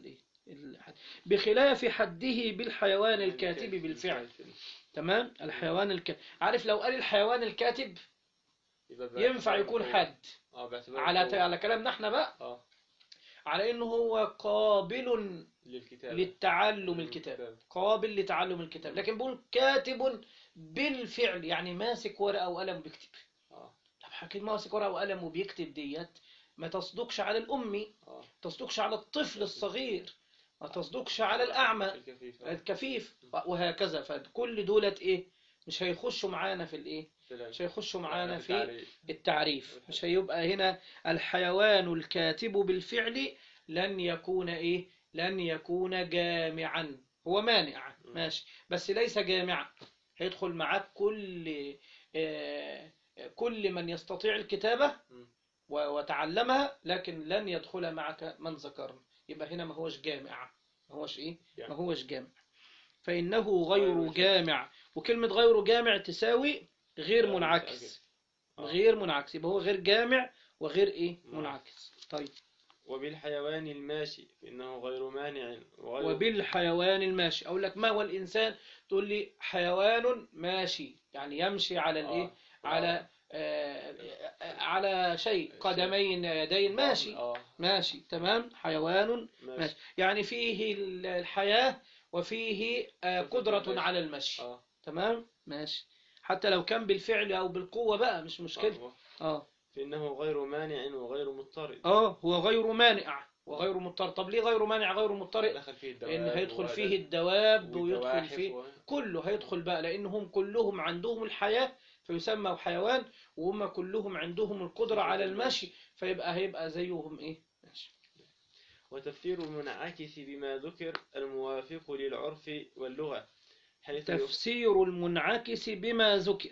الحد. بخلاف حده بالحيوان الكاتب بالفعل تمام الحيوان الكاتب عارف لو قال الحيوان الكاتب يبقى ينفع باعتبار يكون هو- حد اه باعتبار على هو- على كلامنا احنا بقى اه على انه هو قابل للكتاب للتعلم الكتاب قابل لتعلم الكتاب لكن بقول كاتب بالفعل يعني ماسك ورقة وقلم وبيكتب اه طب حكيت ماسك ورقة وقلم وبيكتب ديت ما تصدقش على الأمي اه تصدقش على الطفل الصغير ما تصدقش على الأعمى الكفيف آه. الكفيف وهكذا فكل دولت إيه مش هيخشوا معانا في الإيه سلام. مش هيخشوا معانا في التعريف. التعريف مش هيبقى هنا الحيوان الكاتب بالفعل لن يكون إيه لن يكون جامعا هو مانع م. ماشي بس ليس جامعا هيدخل معاك كل آه، كل من يستطيع الكتابة م. و- وتعلمها لكن لن يدخل معك من ذكرنا يبقى هنا ما هوش جامع ما هوش إيه يعني. ما هوش جامع فإنه غير غير جامع وكلمة غير جامع تساوي غير لا، منعكس آه. غير منعكس يبقى هو غير جامع وغير ايه نعم. منعكس طيب وبالحيوان الماشي فإنه غير مانع وغير وبالحيوان الماشي اقول لك ما هو الانسان تقول لي حيوان ماشي يعني يمشي على الايه آه. على آه على شيء قدمين يدين ماشي اه ماشي تمام حيوان ماشي ماشي يعني فيه ال- الحياة وفيه آه قدرة على المشي اه تمام ماشي حتى لو كان بالفعل او بالقوة بقى مش مشكلة آه. اه فإنه غير مانع وغير مضطرد اه هو غير مانع وغير مضطر طب ليه غير مانع غير مضطر دخل فيه الدواب لان هيدخل وهذا- فيه الدواب ويدخل والزواحف فيه و- كله هيدخل بقى لانهم كلهم عندهم الحياة فيسمى حيوان وهم كلهم عندهم القدرة على المشي فيبقى هيبقى زيهم ايه ماشي وتفسير المنعكس بما ذكر الموافق للعرف واللغة حيث يف- تفسير المنعكس بما ذكر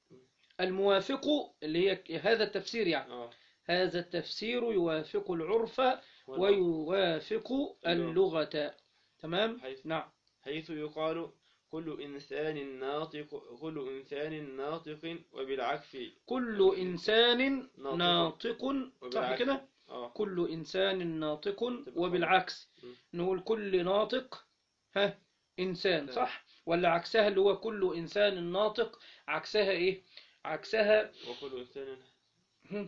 الموافق اللي هي هذا التفسير يعني آه. هذا التفسير يوافق العرف واللغة. ويوافق اللغة تمام حيث نعم حيث يقال كل إنسان ناطق كل إنسان ناطق وبالعكس كل إنسان ناطق. ناطق صح وبالعكس. كده آه. كل إنسان ناطق تبقى وبالعكس م. نقول كل ناطق ها إنسان إنسان. صح ولا عكسها اللي هو كل إنسان ناطق عكسها إيه عكسها وكل إنسان هم،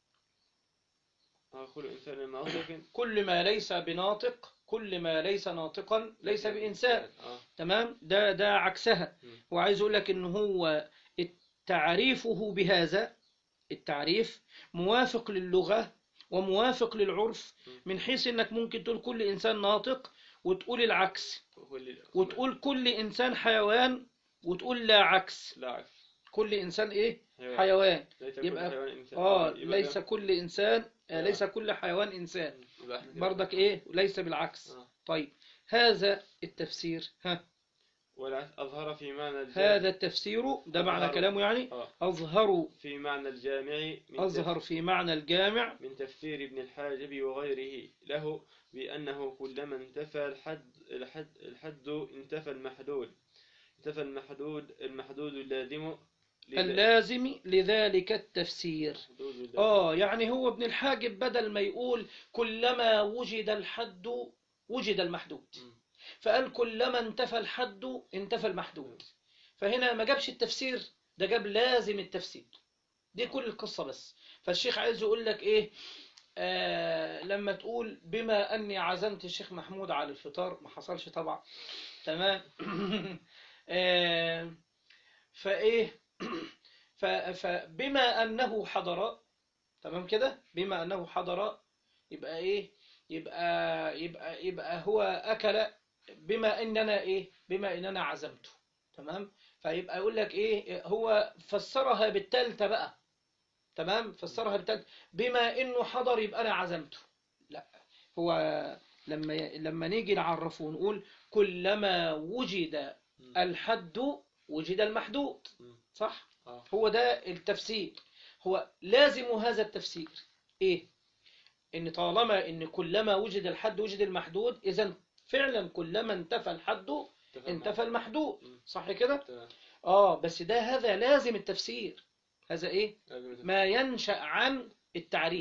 آه. كل إنسان ناطق كل ما ليس بناطق كل ما ليس ناطقا ليس بإنسان آه. تمام ده ده عكسها م. وعايز اقول لك ان هو تعريفه بهذا التعريف موافق للغة وموافق للعرف من حيث انك ممكن تقول كل انسان ناطق وتقول العكس وكل وتقول كل انسان حيوان وتقول لا عكس لا عكس كل انسان ايه حيوان. حيوان ليس يبقى- كل حيوان إنسان اه يبقى ليس ده- كل انسان آه آه. ليس كل حيوان انسان يبقى إحنا كده- برضك ايه ليس بالعكس آه. طيب هذا التفسير ها ولا أظهر في معنى الجامع هذا التفسير ده معنى أظهر. كلامه يعني آه. أظهر في معنى الجامع من أظهر في معنى الجامع من تفسير ابن الحاجب وغيره له بأنه كلما انتفى الحد الحد الحد انتفى المحدود انتفى المحدود المحدود اللازم لذ- اللازم لذلك التفسير المحدود اللازم. آه يعني هو ابن الحاجب بدل ما يقول كلما وجد الحد وجد المحدود مم. فقال كلما انتفى الحد انتفى المحدود فهنا ما جابش التفسير ده جاب لازم التفسير دي كل القصة بس فالشيخ عايز يقول لك ايه آه لما تقول بما اني عزمت الشيخ محمود على الفطار ما حصلش طبعا تمام آه فايه ف- فبما انه حضر تمام كده بما انه حضر يبقى ايه يبقى يبقى يبقى هو اكل بما اننا ايه بما اننا عزمته تمام فيبقى يقول لك ايه هو فسرها بالتالتة بقى تمام فسرها بالتالتة بما انه حضر يبقى انا عزمته لا هو لما لما نيجي نعرفه ونقول كلما وجد مم. الحد وجد المحدود مم. صح آه. هو ده التفسير هو لازم هذا التفسير ايه ان طالما ان كلما وجد الحد وجد المحدود اذا فعلا كلما انتفى الحد انتفى المحدود مم. صح كده تمام. اه بس ده هذا لازم التفسير هذا ايه لازم يتفق. ما ينشأ عن التعريف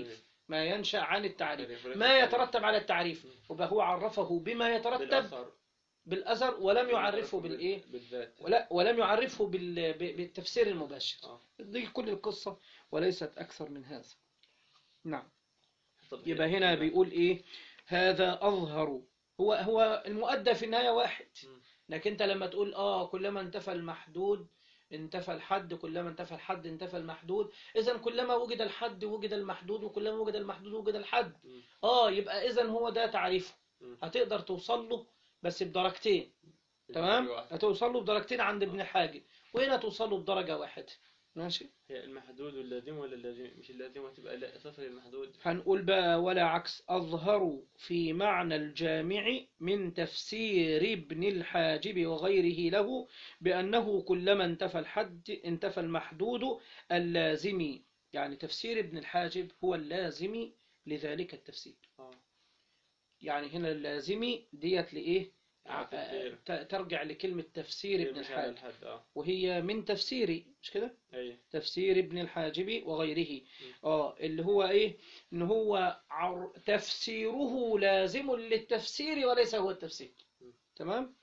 ما ينشأ عن التعريف يعني فليس ما التعريف. يترتب على التعريف يبقى هو عرفه بما يترتب بالأثر بالأثر ولم يعرفه بالإيه بالذات ولا ولم يعرفه بال- ب- بالتفسير المباشر آه. دي كل القصة وليست أكثر من هذا نعم طب يبقى هي- هنا بيقول إيه هذا أظهر هو هو المؤدى في النهاية واحد مم. لكن أنت لما تقول آه كلما انتفى المحدود انتفى الحد كلما انتفى الحد انتفى المحدود إذا كلما وجد الحد وجد المحدود وكلما وجد المحدود وجد الحد مم. آه يبقى إذا هو ده تعريفه مم. هتقدر توصل له بس بدرجتين تمام واحد. هتوصل له بدرجتين عند ابن حاجب وهنا توصل له بدرجة واحدة ماشي هي المحدود واللازم ولا اللازم مش اللازم تبقى لا صفر المحدود هنقول بقى ولا عكس أظهر في معنى الجامع من تفسير ابن الحاجب وغيره له بأنه كلما انتفى الحد انتفى المحدود اللازم يعني تفسير ابن الحاجب هو اللازم لذلك التفسير اه يعني هنا اللازم ديت لإيه آه، تفسير. ت- ترجع لكلمة تفسير ابن مش على الحاجب الحد اه وهي من تفسيري مش كده اي تفسير ابن الحاجب وغيره اه اللي هو ايه ان هو عر... تفسيره لازم للتفسير وليس هو التفسير م. تمام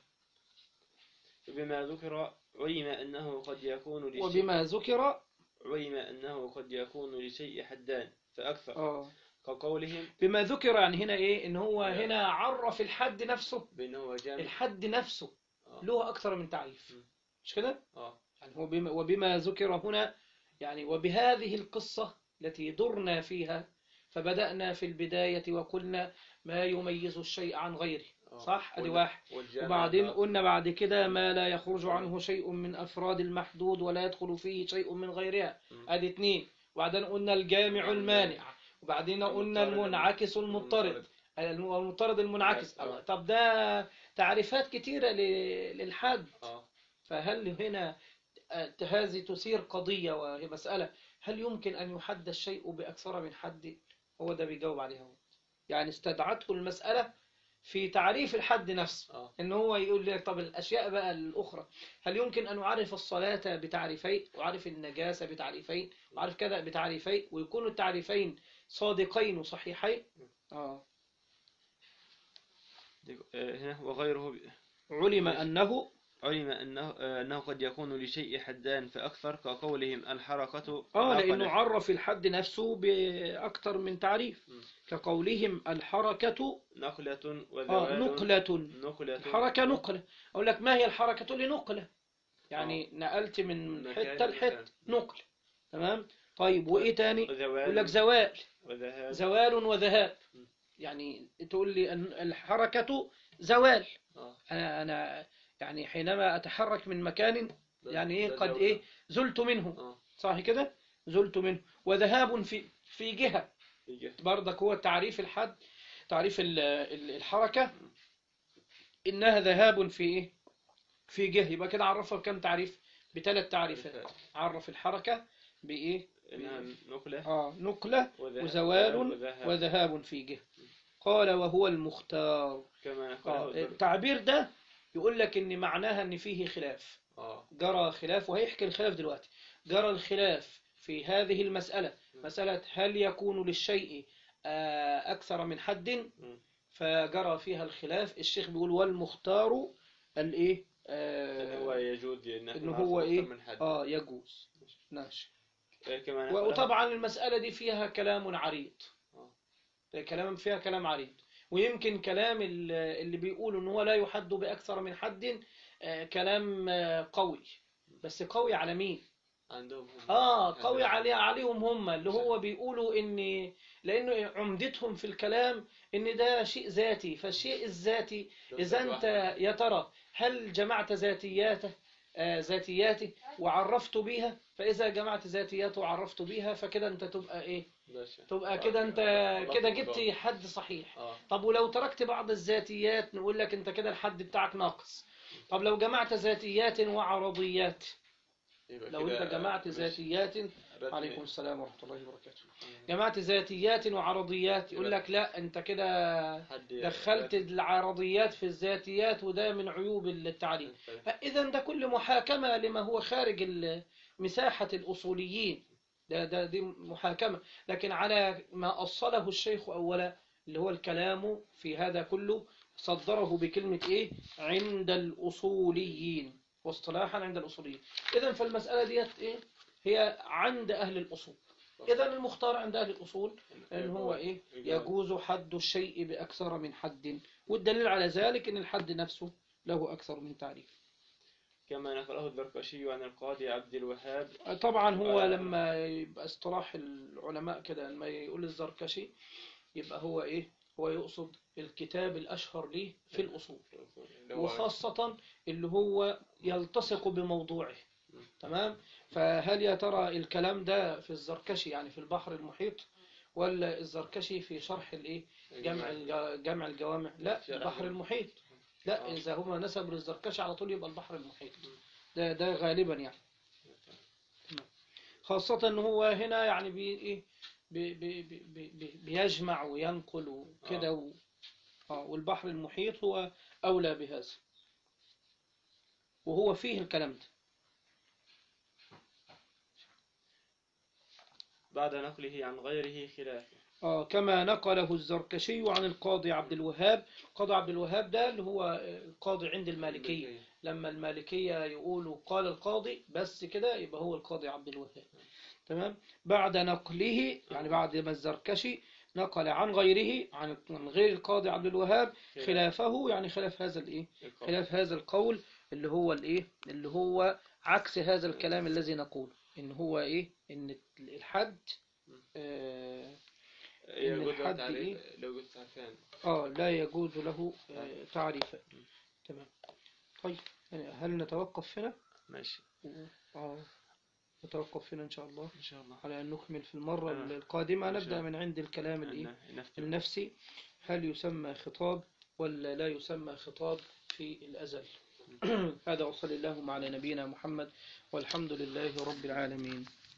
بما ذكر علم أنه قد يكون لشيء وبما ذكر علم أنه قد يكون لشيء حدان فأكثر اه كقولهم بما ذكر يعني هنا ايه ان هو آه. هنا عرف الحد نفسه بأنه جامع الحد نفسه آه. له اكثر من تعريف م. مش كده اه يعني هو بما وبما ذكر هنا يعني وبهذه القصة التي درنا فيها فبدأنا في البداية وقلنا ما يميز الشيء عن غيره آه. صح ادي وال- واحد والجامع وبعدين ده- قلنا بعد كده ما لا يخرج عنه شيء من أفراد المحدود ولا يدخل فيه شيء من غيرها م. ادي اتنين وبعدين قلنا الجامع المانع وبعدين قلنا المضطرد المنعكس المضطرد الم- المضطرد المنعكس آه. طب ده تعريفات كتيرة ل- للحد اه فهل هنا آه، هذه تثير قضية وهي مسألة هل يمكن أن يحد الشيء بأكثر من حد هو ده بيجاوب عليها هو. يعني استدعته المسألة في تعريف الحد نفسه اه ان هو يقول لك طب الاشياء بقى الاخرى هل يمكن ان اعرف الصلاه بتعريفين واعرف النجاسه بتعريفين واعرف كذا بتعريفين ويكونوا التعريفين صادقين وصحيحين اه آه، هنا وغيره ب- علم انه علم أنه آه، أنه قد يكون لشيء حدان فأكثر كقولهم الحركة اه عقلة. لانه عرف الحد نفسه باكثر من تعريف م. كقولهم الحركه نقلة اه وذوال نقله نقلة الحركه نقله اقول لك ما هي الحركه لنقله يعني نقلت من مكان حته لحته لمكان. نقل تمام طيب وايه تاني يقول لك وذوال زوال وذهاب زوال وذهاب م. يعني تقول لي أن الحركة زوال آه. أنا أنا يعني حينما أتحرك من مكان ده- يعني إيه ده قد زوال. إيه زلت منه اه صح كده زلت منه وذهاب في في جهة يجي. برضك هو تعريف الحد تعريف ال- ال- الحركة إنها ذهاب في إيه في جهة يبقى كده عرفها بكم تعريف بثلاث تعريفات عرف الحركة بإيه إنها نقلة آه نقلة وذهاب- وزوال وذهاب. وذهاب في جهة قال وهو المختار كما آه، قاله الزر- التعبير ده يقول لك ان معناها ان فيه خلاف اه جرى خلاف وهيحكي الخلاف دلوقتي جرى الخلاف في هذه المسألة مسألة هل يكون للشيء آه، أكثر من حد م. فجرى فيها الخلاف الشيخ بيقول والمختار الإيه إن هو آه, يجوز إنه إن هو إيه من حد آه يجوز ماشي آه، كما نقله- وطبعا المسألة دي فيها كلام عريض آه. كلام فيها كلام عريض ويمكن كلام ال- اللي بيقولوا ان هو لا يحد بأكثر من حد آه، كلام آه، قوي بس قوي على مين عندهم هم. اه قوي عندهم. علي عليهم هم اللي هو بيقولوا ان لانه عمدتهم في الكلام ان ده شيء ذاتي فالشيء الذاتي اذا انت يا ترى هل جمعت ذاتياته آه، ذاتياته وعرفت بيها فاذا جمعت ذاتياته وعرفت بيها فكده انت تبقى ايه ماشي. تبقى آه، كده انت الله كده الله. جبت حد صحيح اه طب ولو تركت بعض الذاتيات نقول لك انت كده الحد بتاعك ناقص طب لو جمعت ذاتيات وعرضيات يبقى لو كده انت جمعت ماشي. ذاتيات رتب- عليكم السلام ورحمة الله وبركاته جمعت ذاتيات وعرضيات يقول لك لا انت كده حد دخلت العرضيات في الذاتيات وده من عيوب التعريف رتب- إذا ده كل محاكمة لما هو خارج ال- مساحة الأصوليين ده ده دي محاكمة لكن على ما أصله الشيخ أولا اللي هو الكلام في هذا كله صدره بكلمة إيه عند الأصوليين واصطلاحا عند الأصوليين إذا فالمسألة ديت إيه هي عند أهل الأصول إذا المختار عند أهل الأصول أن هو إيه يجوز حد الشيء بأكثر من حد والدليل على ذلك أن الحد نفسه له أكثر من تعريف كما نقله الزركشي عن القاضي عبد الوهاب طبعا هو آه. لما يبقى اصطلاح العلماء كده لما يقول الزركشي يبقى هو إيه هو يقصد الكتاب الأشهر ليه في الأصول اللي هو- وخاصة اللي هو يلتصق بموضوعه تمام فهل يا ترى الكلام ده في الزركشي يعني في البحر المحيط ولا الزركشي في شرح الايه جمع الج- جمع الجوامع لا شرح البحر ال- المحيط لا آه. إذا هما نسبوا للزركشي على طول يبقى البحر المحيط ده ده غالبا يعني تمام. خاصة ان هو هنا يعني بي ايه بي بي بي بي بي- بيجمع وينقل وكده و آه والبحر المحيط هو أولى بهذا وهو فيه الكلام ده بعد نقله عن غيره خلافه آه كما نقله الزركشي عن القاضي عبد الوهاب قاضي عبد الوهاب ده اللي هو آه، القاضي عند المالكية لما المالكية يقولوا قال القاضي بس كده يبقى هو القاضي عبد الوهاب تمام بعد نقله يعني بعد ما الزركشي نقل عن غيره عن عن غير القاضي عبد الوهاب خلافه يعني خلاف هذا الايه القول. خلاف هذا القول اللي هو الايه اللي هو عكس هذا الكلام الذي نقوله ان هو ايه ان الحد آه يجوز الحد تعريف لو قلت تعريفان آه لا يجوز له آه تعريفا تمام طيب يعني هل نتوقف هنا ماشي آه نتوقف هنا إن شاء الله إن شاء الله على أن نكمل في المرة آه. القادمة إن شاء نبدأ الله. من عند الكلام الإيه الن- نفتي النفسي هل يسمى خطاب ولا لا يسمى خطاب في الأزل هذا وصلى اللهم على نبينا محمد والحمد لله رب العالمين